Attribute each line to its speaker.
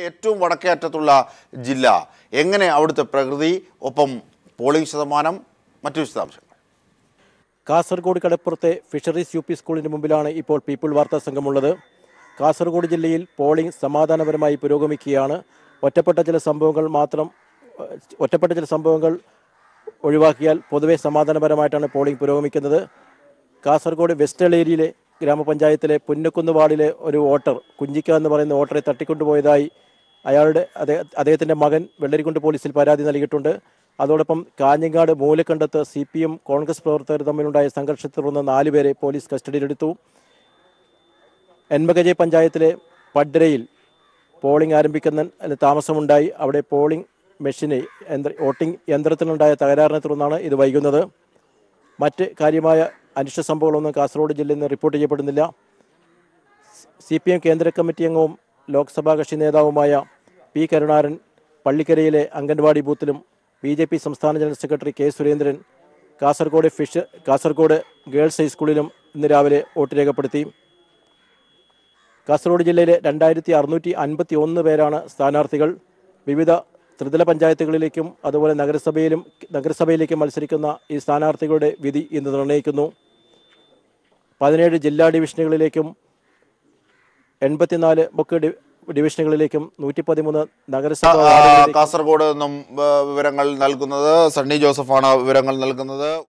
Speaker 1: ഏറ്റവും വടക്കേ അറ്റത്തുള്ള ജില്ല എങ്ങനെ അവിടുത്തെ പ്രകൃതി ഒപ്പം പോളിംഗ് ശതമാനം മറ്റു വിശദാംശങ്ങൾ
Speaker 2: കാസർഗോഡ് കടപ്പുറത്തെ ഫിഷറീസ് യു പി സ്കൂളിന് മുമ്പിലാണ് ഇപ്പോൾ പീപ്പിൾ വാർത്താ സംഘമുള്ളത് കാസർഗോഡ് ജില്ലയിൽ പോളിംഗ് സമാധാനപരമായി പുരോഗമിക്കുകയാണ് ഒറ്റപ്പെട്ട ചില സംഭവങ്ങൾ മാത്രം ഏഹ്, ഒറ്റപ്പെട്ട ചില സംഭവങ്ങൾ ഒഴിവാക്കിയാൽ പൊതുവെ സമാധാനപരമായിട്ടാണ് പോളിംഗ് പുരോഗമിക്കുന്നത് കാസർഗോഡ് വെസ്റ്റ് ഏരിയയിലെ ഗ്രാമപഞ്ചായത്തിലെ പുന്നക്കുന്ന് വാർഡിലെ ഒരു വോട്ടർ കുഞ്ചിക്ക എന്ന് പറയുന്ന വോട്ടറെ തട്ടിക്കൊണ്ടുപോയതായി അയാളുടെ അദ്ദേഹ അദ്ദേഹത്തിൻ്റെ മകൻ വെള്ളരിക്കുണ്ട് പോലീസിൽ പരാതി നൽകിയിട്ടുണ്ട് അതോടൊപ്പം കാഞ്ഞങ്ങാട് മൂലക്കണ്ടത്ത് സി പി എം കോൺഗ്രസ് പ്രവർത്തകർ തമ്മിലുണ്ടായ സംഘർഷത്തെ തുടർന്ന് നാലുപേരെ പോലീസ് കസ്റ്റഡിയിലെടുത്തു എൻമകജെ പഞ്ചായത്തിലെ പഡ്രയിൽ പോളിംഗ് ആരംഭിക്കുന്ന അതിന് താമസമുണ്ടായി അവിടെ പോളിംഗ് മെഷീന് യന്ത്ര വോട്ടിംഗ് യന്ത്രത്തിനുണ്ടായ തകരാറിനെ തുടർന്നാണ് ഇത് വൈകുന്നത് മറ്റ് കാര്യമായ അനിഷ്ട സംഭവങ്ങളൊന്നും കാസർഗോഡ് ജില്ലയിൽ നിന്ന് റിപ്പോർട്ട് ചെയ്യപ്പെടുന്നില്ല സി പി എം കേന്ദ്ര കമ്മിറ്റി അംഗവും ലോക്സഭാ കക്ഷി നേതാവുമായ പി കരുണാകരൻ പള്ളിക്കരയിലെ അംഗൻവാടി ബൂത്തിലും ബി ജെ പി സംസ്ഥാന general secretary K Surendran Kasaragod fish Kasaragod girls ഹൈസ്കൂളിലും ഇന്ന് രാവിലെ വോട്ട് രേഖപ്പെടുത്തി കാസർഗോഡ് ജില്ലയിലെ രണ്ടായിരത്തി അറുന്നൂറ്റി അൻപത്തി ഒന്ന് പേരാണ് സ്ഥാനാർത്ഥികൾ വിവിധ ത്രിതല പഞ്ചായത്തുകളിലേക്കും അതുപോലെ നഗരസഭയിലും നഗരസഭയിലേക്കും മത്സരിക്കുന്ന ഈ സ്ഥാനാർത്ഥികളുടെ വിധി ഇന്ന് നിർണ്ണയിക്കുന്നു പതിനേഴ് ജില്ലാ ഡിവിഷനുകളിലേക്കും എൺപത്തിനാല് ബുക്ക് ഡി ഡിവിഷനുകളിലേക്കും നൂറ്റി പതിമൂന്ന് നഗരസഭ
Speaker 1: ആ,
Speaker 2: വാർഡുകളിലേക്കും
Speaker 1: കാസർഗോഡ് നിന്നും ആ, വിവരങ്ങൾ നൽകുന്നത് സണ്ണി ജോസഫാണ് വിവരങ്ങൾ നൽകുന്നത്